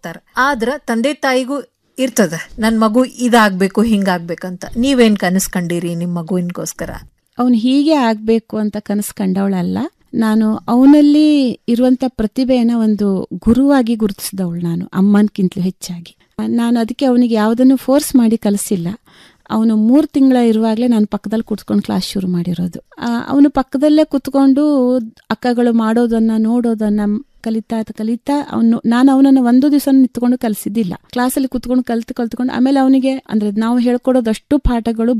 ಹೋಗ್ತಾರ ಆದ್ರ ತಂದೆ ತಾಯಿಗೂ ಇರ್ತದ ನನ್ ಮಗು ಇದಾಗ್ಬೇಕು ಹಿಂಗಾಗ್ಬೇಕಂತ ನೀವೇನ್ ಕನಸ್ಕಂಡಿರಿ ನಿಮ್ ಮಗುವಿನ್ಗೋಸ್ಕರ ಅವನು ಹೀಗೆ ಆಗ್ಬೇಕು ಅಂತ ಕನಸು ಕಂಡವಳಲ್ಲ ನಾನು ಅವನಲ್ಲಿ ಇರುವಂತ ಪ್ರತಿಭೆಯನ್ನ ಒಂದು ಗುರುವಾಗಿ ಗುರುತಿಸಿದವಳು ನಾನು ಅಮ್ಮನ್ಕಿಂತಲೂ ಹೆಚ್ಚಾಗಿ ನಾನು ಅದಕ್ಕೆ ಅವನಿಗೆ ಯಾವುದನ್ನು ಫೋರ್ಸ್ ಮಾಡಿ ಕಲಿಸಿಲ್ಲ ಅವನು ಮೂರು ತಿಂಗಳ ಇರುವಾಗಲೇ ನಾನು ಪಕ್ಕದಲ್ಲಿ ಕೂತ್ಕೊಂಡು ಕ್ಲಾಸ್ ಶುರು ಮಾಡಿರೋದು ಅವನು ಪಕ್ಕದಲ್ಲೇ ಕೂತ್ಕೊಂಡು ಅಕ್ಕಗಳು ಮಾಡೋದನ್ನ ನೋಡೋದನ್ನ ಕಲಿತಾ ಕಲಿತಾ ಅವನು ನಾನು ಅವನನ್ನು ಒಂದು ದಿವಸ ನಿಂತ್ಕೊಂಡು ಕಲಿಸಿದ್ದಿಲ್ಲ ಕ್ಲಾಸಲ್ಲಿ ಕುತ್ಕೊಂಡು ಕಲ್ತು ಕಲ್ತ್ಕೊಂಡು ಆಮೇಲೆ ಅವನಿಗೆ ಅಂದ್ರೆ ನಾವು ಹೇಳ್ಕೊಡೋದಷ್ಟು ಪಾಠಗಳು